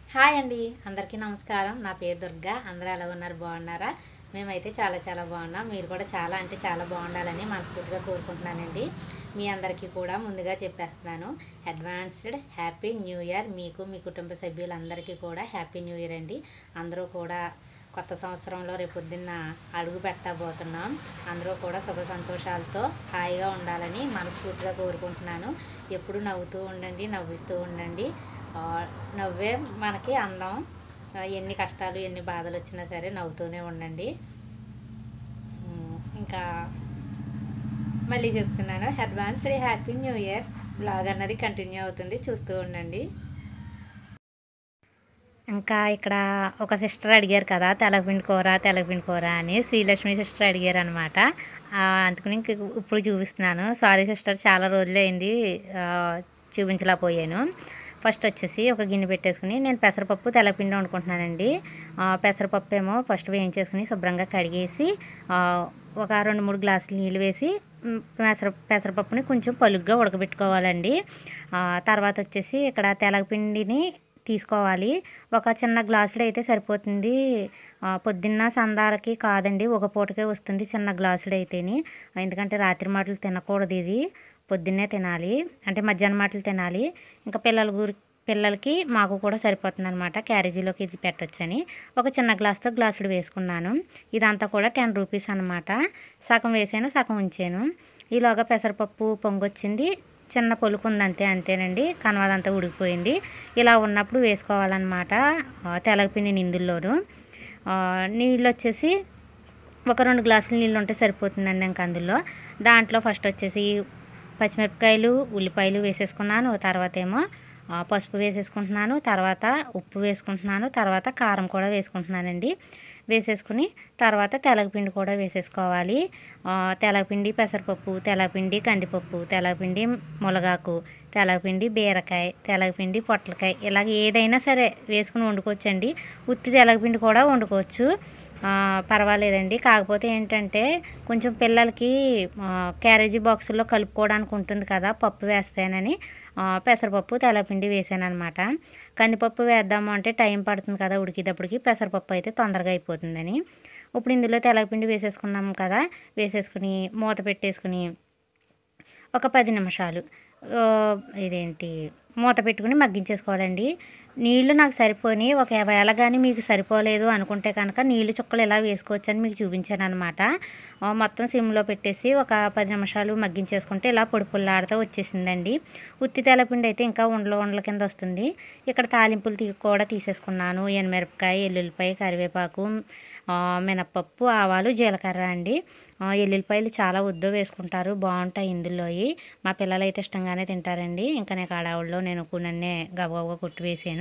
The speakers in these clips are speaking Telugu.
హాయ్ అండి అందరికీ నమస్కారం నా పేరు దుర్గా అందరూ ఎలా ఉన్నారు బాగున్నారా మేమైతే చాలా చాలా బాగున్నాం మీరు కూడా చాలా అంటే చాలా బాగుండాలని మనస్ఫూర్తిగా కోరుకుంటున్నానండి మీ అందరికీ కూడా ముందుగా చెప్పేస్తున్నాను అడ్వాన్స్డ్ హ్యాపీ న్యూ ఇయర్ మీకు మీ కుటుంబ సభ్యులందరికీ కూడా హ్యాపీ న్యూ ఇయర్ అండి అందరూ కూడా కొత్త సంవత్సరంలో రేపొద్దున్న అడుగు పెట్టబోతున్నాం అందరూ కూడా సుఖ సంతోషాలతో హాయిగా ఉండాలని మనస్ఫూర్తిగా కోరుకుంటున్నాను ఎప్పుడు నవ్వుతూ ఉండండి నవ్విస్తూ ఉండండి ఆ, నవ్వే మనకి అందం ఆ, ఎన్ని కష్టాలు ఎన్ని బాధలు వచ్చినా సరే నవ్వుతూనే ఉండండి ఉమ్, ఇంకా మళ్ళీ చెప్తున్నాను advanced happy new year blog అన్నది కంటిన్యూ అవుతుంది చూస్తూ ఉండండి ఇంకా ఇక్కడ ఒక సిస్టర్ అడిగారు కదా తెలగపిండి కూర తెలగపిండి కూర అని శ్రీలక్ష్మి సిస్టర్ అడిగారు అనమాట అందుకని ఇంక ఇప్పుడు చూపిస్తున్నాను సారీ సిస్టర్ చాలా రోజులైంది ఆ, చూపించలేకపోయాను ఫస్ట్ వచ్చేసి ఒక గిన్నె పెట్టేసుకుని నేను పెసరపప్పు తెల్లపిండి వండుకుంటున్నానండి ఆ, పెసరపప్పు ఏమో ఫస్ట్ వేయించేసుకుని శుభ్రంగా కడిగేసి ఆ, ఒక రెండు మూడు గ్లాసులు నీళ్ళు వేసి మ్, పెసర పెసరపప్పుని కొంచెం పలుగ్గా ఉడకబెట్టుకోవాలండి ఆ, తర్వాత వచ్చేసి ఇక్కడ తెలగపిండిని తీసుకోవాలి ఒక చిన్న గ్లాసుడు అయితే సరిపోతుంది ఆ, పొద్దున్న సందాలకి కాదండి ఒక పూటకే వస్తుంది చిన్న గ్లాసుడు అయితేని ఎందుకంటే రాత్రి మాటలు తినకూడదు ఇది పొద్దున్నే తినాలి అంటే మధ్యాహ్నం మాటలు తినాలి ఇంకా పిల్లల గురి పిల్లలకి మాకు కూడా సరిపోతుంది అనమాట క్యారేజీలోకి ఇది పెట్టొచ్చని ఒక చిన్న గ్లాస్తో గ్లాసుడు వేసుకున్నాను ఇదంతా కూడా టెన్ రూపీస్ అనమాట సగం వేసాను సగం ఉంచాను ఈలోగా పెసరపప్పు పొంగొచ్చింది చిన్న పొలుకు ఉంది అంతే అంతేనండి కనవాదంతా ఉడికిపోయింది ఇలా ఉన్నప్పుడు వేసుకోవాలన్నమాట ఆ, తెలగపిండి నిందుల్లోను ఆ, నీళ్ళు వచ్చేసి ఒక రెండు గ్లాసులు నీళ్ళు ఉంటే సరిపోతుందండి ఇంక అందులో దాంట్లో ఫస్ట్ వచ్చేసి పచ్చిమిరపకాయలు ఉల్లిపాయలు వేసేసుకున్నాను తర్వాత ఏమో ఆ, పసుపు వేసేసుకుంటున్నాను తర్వాత ఉప్పు వేసుకుంటున్నాను తర్వాత కారం కూడా వేసుకుంటున్నానండి వేసేసుకుని తర్వాత తెలగపిండి కూడా వేసేసుకోవాలి ఆ, తెలగపిండి పెసరపప్పు తెలగపిండి కందిపప్పు తెలగపిండి మునగాకు తెలగపిండి బీరకాయ తెలగపిండి పొట్లకాయ ఇలాగ ఏదైనా సరే వేసుకుని వండుకోవచ్చండి ఉత్తి తెలగపిండి కూడా వండుకోవచ్చు ఆ, పర్వాలేదండి కాకపోతే ఏంటంటే కొంచెం పిల్లలకి ఆ, క్యారేజీ బాక్సుల్లో కలుపుకోవడానికి ఉంటుంది కదా పప్పు వేస్తానని ఆ, పెసరపప్పు తెల్లపిండి వేసాను అనమాట కందిపప్పు వేద్దాము అంటే టైం పడుతుంది కదా ఉడికేటప్పటికి పెసరపప్పు అయితే తొందరగా అయిపోతుందని ఇప్పుడు ఇందులో తెల్లపిండి వేసేసుకున్నాం కదా వేసేసుకుని మూత పెట్టేసుకుని ఒక పది నిమిషాలు ఆ, ఇదేంటి మూత పెట్టుకుని మగ్గించేసుకోవాలండి నీళ్లు నాకు సరిపోని ఒకవేళ కానీ మీకు సరిపోలేదు అనుకుంటే కనుక నీళ్లు చుక్కలు ఎలా వేసుకోవచ్చు అని మీకు చూపించాను అనమాట మొత్తం సిమ్లో పెట్టేసి ఒక పది నిమిషాలు మగ్గించేసుకుంటే ఇలా పొడి పొల్లాడుతూ వచ్చేసిందండి ఉత్తి తెల్లపిండి అయితే ఇంకా ఉండల ఉండల కింద వస్తుంది ఇక్కడ తాలింపులు తీ కూడా తీసేసుకున్నాను ఎనమిరపకాయ ఎల్లుల్లిపాయ కరివేపాకు ఆ, మినప్పప్పు ఆవాలు జీలకర్ర అండి ఆ, ఎల్లుల్లిపాయలు చాలా ఉద్దో వేసుకుంటారు బాగుంటాయి ఇందులోవి మా పిల్లలు అయితే ఇష్టంగానే తింటారండి ఇంకా నేను కాడావుల్లో నేను కొన్ని గబగబా కొట్టి వేసాను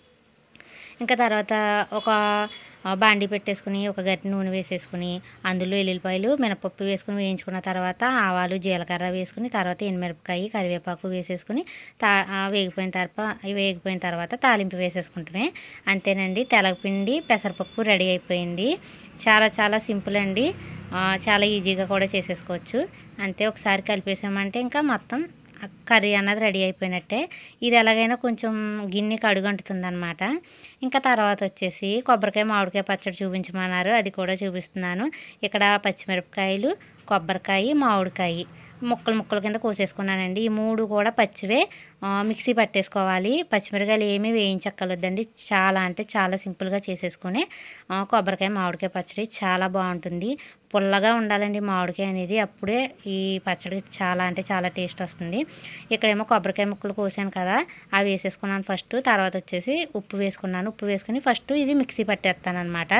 ఇంకా తర్వాత ఒక ఆ, బాండి పెట్టేసుకుని ఒక గట్టి నూనె వేసేసుకుని అందులో ఎల్లుల్లిపాయలు మినపప్పు వేసుకుని వేయించుకున్న తర్వాత ఆవాలు జీలకర్ర వేసుకుని తర్వాత ఎనిమిరపకాయ కరివేపాకు వేసేసుకుని తా ఆ, వేగిపోయిన తర్వాత వేగిపోయిన తర్వాత తాలింపు వేసేసుకుంటమే అంతేనండి తెలగపిండి పెసరపప్పు రెడీ అయిపోయింది చాలా చాలా సింపుల్ అండి ఆ, చాలా ఈజీగా కూడా చేసేసుకోవచ్చు అంతే ఒకసారి కలిపేసామంటే ఇంకా మొత్తం కర్రీ అన్నది రెడీ అయిపోయినట్టే ఇది ఎలాగైనా కొంచెం గిన్నెకి అడుగంటుతుంది అనమాట ఇంకా తర్వాత వచ్చేసి కొబ్బరికాయ మామిడికాయ పచ్చడి చూపించమన్నారు అది కూడా చూపిస్తున్నాను ఇక్కడ పచ్చిమిరపకాయలు కొబ్బరికాయ మామిడికాయ ముక్కలు ముక్కల కింద కోసేసుకున్నానండి ఈ మూడు కూడా పచ్చివే ఆ, మిక్సీ పట్టేసుకోవాలి పచ్చిమిరకాయలు ఏమీ వేయించక్కర్లేదండి చాలా అంటే చాలా సింపుల్గా చేసేసుకుని ఆ, కొబ్బరికాయ మామిడికాయ పచ్చడి చాలా బాగుంటుంది పుల్లగా ఉండాలండి మామిడికాయ అనేది అప్పుడే ఈ పచ్చడి చాలా అంటే చాలా టేస్ట్ వస్తుంది ఇక్కడేమో కొబ్బరికాయ ముక్కలు కోసాను కదా అవి వేసేసుకున్నాను ఫస్ట్ తర్వాత వచ్చేసి ఉప్పు వేసుకున్నాను ఉప్పు వేసుకుని ఫస్ట్ ఇది మిక్సీ పట్టేస్తాను అనమాట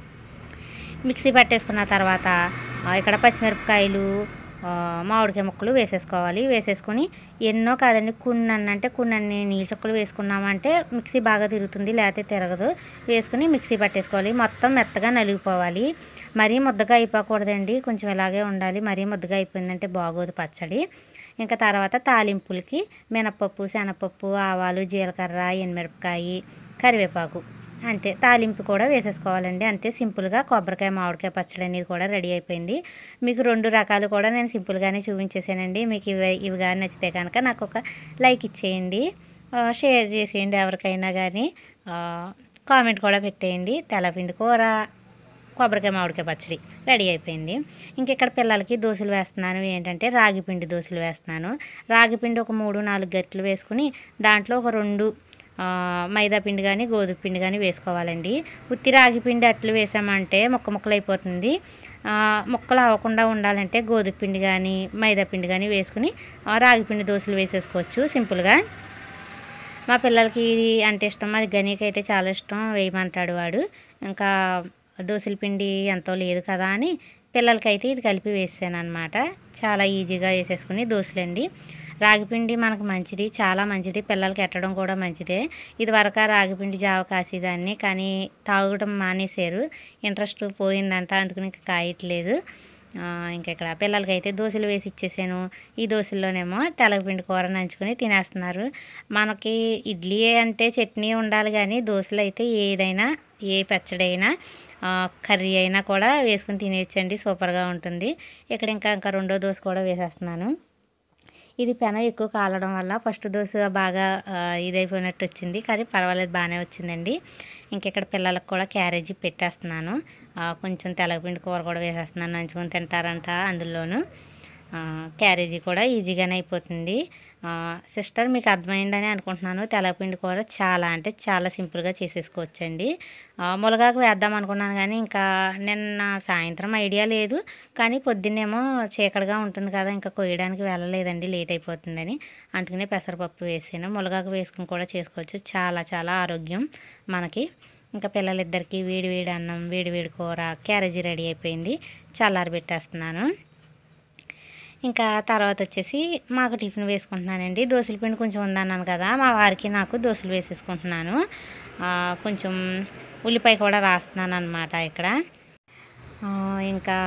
మిక్సీ పట్టేసుకున్న తర్వాత ఆ, ఇక్కడ పచ్చిమిరపకాయలు ఆ, మామిడికాయ ముక్కలు వేసేసుకోవాలి వేసేసుకొని ఎన్నో కాదండి కొన్ని అంటే కొన్ని నీళ్ళ చుక్కలు వేసుకున్నామంటే మిక్సీ బాగా తిరుగుతుంది లేకపోతే తిరగదు వేసుకుని మిక్సీ పట్టేసుకోవాలి మొత్తం మెత్తగా నలిగిపోవాలి మరీ ముద్దగా అయిపోకూడదండి కొంచెం ఇలాగే ఉండాలి మరీ ముద్దగా అయిపోయిందంటే బాగోదు పచ్చడి ఇంకా తర్వాత తాలింపులకి మినపప్పు శనగపప్పు ఆవాలు జీలకర్ర ఎనిమిరపకాయ కరివేపాకు అంతే తాలింపు కూడా వేసేసుకోవాలండి అంతే సింపుల్గా కొబ్బరికాయ మామిడికాయ పచ్చడి అనేది కూడా రెడీ అయిపోయింది మీకు రెండు రకాలు కూడా నేను సింపుల్గానే చూపించేసానండి మీకు ఇవి ఇవి కానీ నచ్చితే కనుక నాకు ఒక లైక్ ఇచ్చేయండి ఆ, షేర్ చేసేయండి ఎవరికైనా కానీ ఆ, కామెంట్ కూడా పెట్టేయండి తెల్లపిండి కూర కొబ్బరికాయ మామిడికాయ పచ్చడి రెడీ అయిపోయింది ఇంక ఇక్కడ పిల్లలకి దోశలు వేస్తున్నాను ఏంటంటే రాగి పిండి దోశలు వేస్తున్నాను రాగి పిండి ఒక మూడు నాలుగు గట్లు వేసుకుని దాంట్లో ఒక రెండు ఆ, మైదా పిండి కానీ గోధుమ పిండి కానీ వేసుకోవాలండి ఉత్తి రాగి పిండి అట్లు వేసామంటే ముక్క ముక్కలు అయిపోతుంది ఆ, ముక్కలు అవ్వకుండా ఉండాలంటే గోధుమ పిండి కానీ మైదా పిండి కానీ వేసుకుని ఆ, రాగి పిండి దోశలు వేసేసుకోవచ్చు సింపుల్గా మా పిల్లలకి ఇది అంటే ఇష్టం అది గనీకి అయితే చాలా ఇష్టం వేయమంటాడు వాడు ఇంకా దోశల పిండి ఎంతో లేదు కదా అని పిల్లలకైతే ఇది కలిపి వేసాను అనమాట చాలా ఈజీగా వేసేసుకుని దోశలండి రాగిపిండి మనకు మంచిది చాలా మంచిది పిల్లలకి ఎట్టడం కూడా మంచిదే ఇది వరకు రాగిపిండి జావ కాసేదాన్ని కానీ తాగడం మానేశారు ఇంట్రెస్ట్ పోయిందంట అందుకని ఇంకా కాయట్లేదు ఆ, ఇంకా ఇక్కడ పిల్లలకి అయితే దోశలు వేసి ఇచ్చేసాను ఈ దోశల్లోనేమో తెల్లపిండి కూర నంచుకొని తినేస్తున్నారు మనకి ఇడ్లీ అంటే చట్నీ ఉండాలి కానీ దోశలు అయితే ఏదైనా ఏ పచ్చడి అయినా ఆ, కర్రీ అయినా కూడా వేసుకుని తినేయచ్చండి సూపర్గా ఉంటుంది ఇక్కడ ఇంకా ఇంకా రెండో దోశ కూడా వేసేస్తున్నాను ఇది పెనం ఎక్కువ కాలడం వల్ల ఫస్ట్ దోశ బాగా ఆ, ఇదైపోయినట్టు వచ్చింది కానీ పర్వాలేదు బాగానే వచ్చిందండి ఇంకెక్కడ పిల్లలకు కూడా క్యారేజీ పెట్టేస్తున్నాను ఆ, కొంచెం తెల్లపిండి కూర కూడా వేసేస్తున్నాను నంచుకొని తింటారంట అందులోను ఆ, క్యారేజీ కూడా ఈజీగానే అయిపోతుంది ఆ, సిస్టర్ మీకు అర్థమైందని అనుకుంటున్నాను తెల్లపిండి కూర చాలా అంటే చాలా సింపుల్గా చేసేసుకోవచ్చండి ఆ, మునగాకు వేద్దాం అనుకున్నాను కానీ ఇంకా నిన్న సాయంత్రం ఐడియా లేదు కానీ పొద్దున్నేమో చీకటిగా ఉంటుంది కదా ఇంకా కొయ్యడానికి వెళ్ళలేదండి లేట్ అయిపోతుందని అందుకనే పెసరపప్పు వేసాను మునగాకు వేసుకుని కూడా చేసుకోవచ్చు చాలా చాలా ఆరోగ్యం మనకి ఇంకా పిల్లలిద్దరికి వేడి వేడి అన్నం వేడి వేడి కూర క్యారేజీ రెడీ అయిపోయింది చల్లారి పెట్టేస్తున్నాను ఇంకా తర్వాత వచ్చేసి మాకు టిఫిన్ వేసుకుంటున్నానండి దోశల పిండి కొంచెం ఉందన్నాను కదా మా వారికి నాకు దోశలు వేసేసుకుంటున్నాను ఆ, కొంచెం ఉల్లిపాయ కూడా రాస్తున్నాను అనమాట ఇక్కడ ఆ, ఇంకా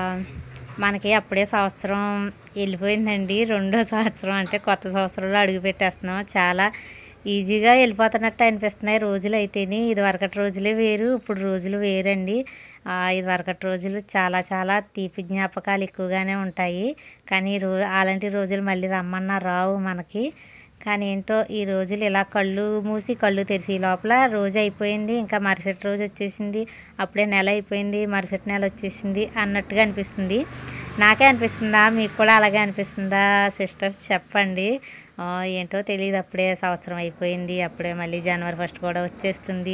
మనకి అప్పుడే సంవత్సరం వెళ్ళిపోయిందండి రెండో సంవత్సరం అంటే కొత్త సంవత్సరంలో అడుగు పెట్టేస్తున్నాం చాలా ఈజీగా వెళ్ళిపోతున్నట్టు అనిపిస్తున్నాయి రోజులు అయితేనే ఇది వరకటి రోజులే వేరు ఇప్పుడు రోజులు వేరండి ఆ, ఇది వరకటి రోజులు చాలా చాలా తీపి జ్ఞాపకాలు ఎక్కువగానే ఉంటాయి కానీ రో అలాంటి రోజులు మళ్ళీ రమ్మన్నా రావు మనకి కానీ ఏంటో ఈ రోజులు ఇలా కళ్ళు మూసి కళ్ళు తెరిచి లోపల రోజు అయిపోయింది ఇంకా మరుసటి రోజు వచ్చేసింది అప్పుడే నెల అయిపోయింది మరుసటి నెల వచ్చేసింది అన్నట్టుగా అనిపిస్తుంది నాకే అనిపిస్తుందా మీకు కూడా అలాగే అనిపిస్తుందా సిస్టర్స్ చెప్పండి ఆ, ఏంటో తెలియదు అప్పుడే సంవత్సరం అయిపోయింది అప్పుడే మళ్ళీ జనవరి ఫస్ట్ కూడా వచ్చేస్తుంది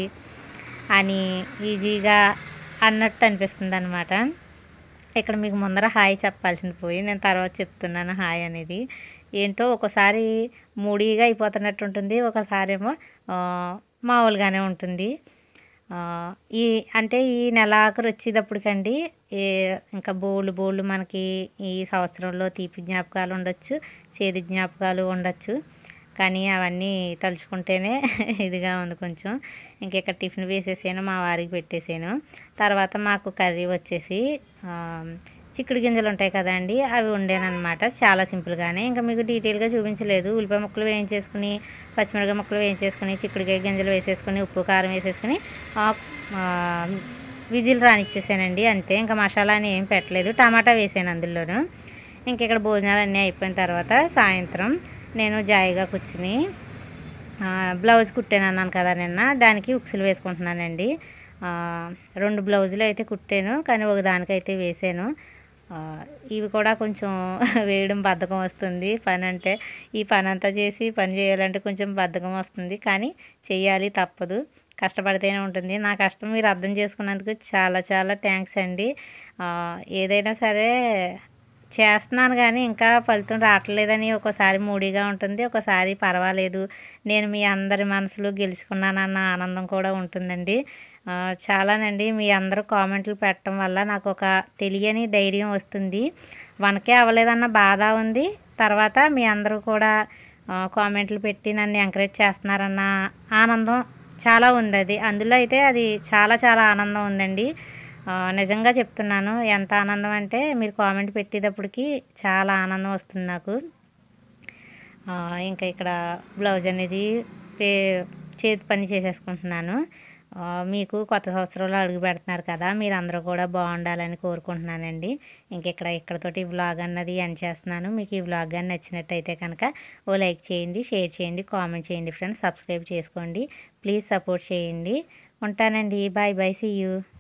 అని ఈజీగా అన్నట్టు అనిపిస్తుంది అనమాట ఇక్కడ మీకు ముందర హాయ్ చెప్పాల్సింది పోయి నేను తర్వాత చెప్తున్నాను హాయ్ అనేది ఏంటో ఒకసారి మూడీగా అయిపోతున్నట్టు ఉంటుంది ఒకసారి ఏమో ఆ, మామూలుగానే ఉంటుంది ఆ, ఈ అంటే ఈ నెలాఖరు వచ్చేటప్పటికండి ఏ ఇంకా బోళ్ళు బోళ్ళు మనకి ఈ సంవత్సరంలో తీపి జ్ఞాపకాలు ఉండొచ్చు చేదు జ్ఞాపకాలు ఉండొచ్చు కానీ అవన్నీ తలుచుకుంటేనే ఇదిగా ఉంది కొంచెం ఇంక ఇక్కడ టిఫిన్ వేసేసాను మా వారికి పెట్టేసాను తర్వాత మాకు కర్రీ వచ్చేసి ఆ, చిక్కుడు గింజలు ఉంటాయి కదండి అవి వండానమాట చాలా సింపుల్గానే ఇంకా మీకు డీటెయిల్గా చూపించలేదు ఉల్లిపాయ ముక్కలు వేయించేసుకుని పచ్చిమిరపకాయ ముక్కలు వేయించేసుకుని చిక్కుడుకాయ గింజలు వేసేసుకుని ఉప్పు కారం వేసేసుకుని ఆ, ఆ, విజిల్ రానిచ్చేసానండి అంతే ఇంకా మసాలా అని ఏం పెట్టలేదు టమాటా వేసాను అందులోను ఇంక ఇక్కడ భోజనాలు అన్నీ అయిపోయిన తర్వాత సాయంత్రం నేను జాయిగా కూర్చుని ఆ, బ్లౌజ్ కుట్టాను అన్నాను కదా నిన్న దానికి ఉక్సులు వేసుకుంటున్నానండి ఆ, రెండు బ్లౌజులు అయితే కుట్టాను కానీ ఒక దానికైతే వేసాను ఆ, ఇవి కూడా కొంచెం వేయడం బద్ధకం వస్తుంది పని అంటే ఈ పని అంతా చేసి పని చేయాలంటే కొంచెం బద్ధకం వస్తుంది కానీ చెయ్యాలి తప్పదు కష్టపడితేనే ఉంటుంది నా కష్టం మీరు అర్థం చేసుకున్నందుకు చాలా చాలా థ్యాంక్స్ అండి ఆ, ఏదైనా సరే చేస్తున్నాను కానీ ఇంకా ఫలితం రావట్లేదని ఒకసారి మూడీగా ఉంటుంది ఒకసారి పర్వాలేదు నేను మీ అందరి మనసులో గెలుచుకున్నానన్న ఆనందం కూడా ఉంటుందండి ఆ, చాలానండి మీ అందరూ కామెంట్లు పెట్టడం వల్ల నాకు ఒక తెలియని ధైర్యం వస్తుంది వనకే అవ్వలేదన్న బాధ ఉంది తర్వాత మీ అందరూ కూడా ఆ, కామెంట్లు పెట్టి నన్ను ఎంకరేజ్ చేస్తున్నారన్న ఆనందం చాలా ఉంది అది అందులో అయితే అది చాలా చాలా ఆనందం ఉందండి ఆ, నిజంగా చెప్తున్నాను ఎంత ఆనందం అంటే మీరు కామెంట్ పెట్టేటప్పటికి చాలా ఆనందం వస్తుంది నాకు ఆ, ఇంకా ఇక్కడ బ్లౌజ్ అనేది పే చేతి పని చేసేసుకుంటున్నాను ఆ, మీకు కొత్త సంవత్సరంలో అడుగు పెడుతున్నారు కదా మీరు అందరూ కూడా బాగుండాలని కోరుకుంటున్నానండి ఇంక ఇక్కడ ఇక్కడతోటి ఈ వ్లాగ్ అన్నది ఎండ్ చేస్తున్నాను మీకు ఈ వ్లాగ్ కానీ నచ్చినట్టయితే కనుక ఓ లైక్ చేయండి షేర్ చేయండి కామెంట్ చేయండి ఫ్రెండ్స్ సబ్స్క్రైబ్ చేసుకోండి ప్లీజ్ సపోర్ట్ చేయండి ఉంటానండి బాయ్ బాయ్ సీ యూ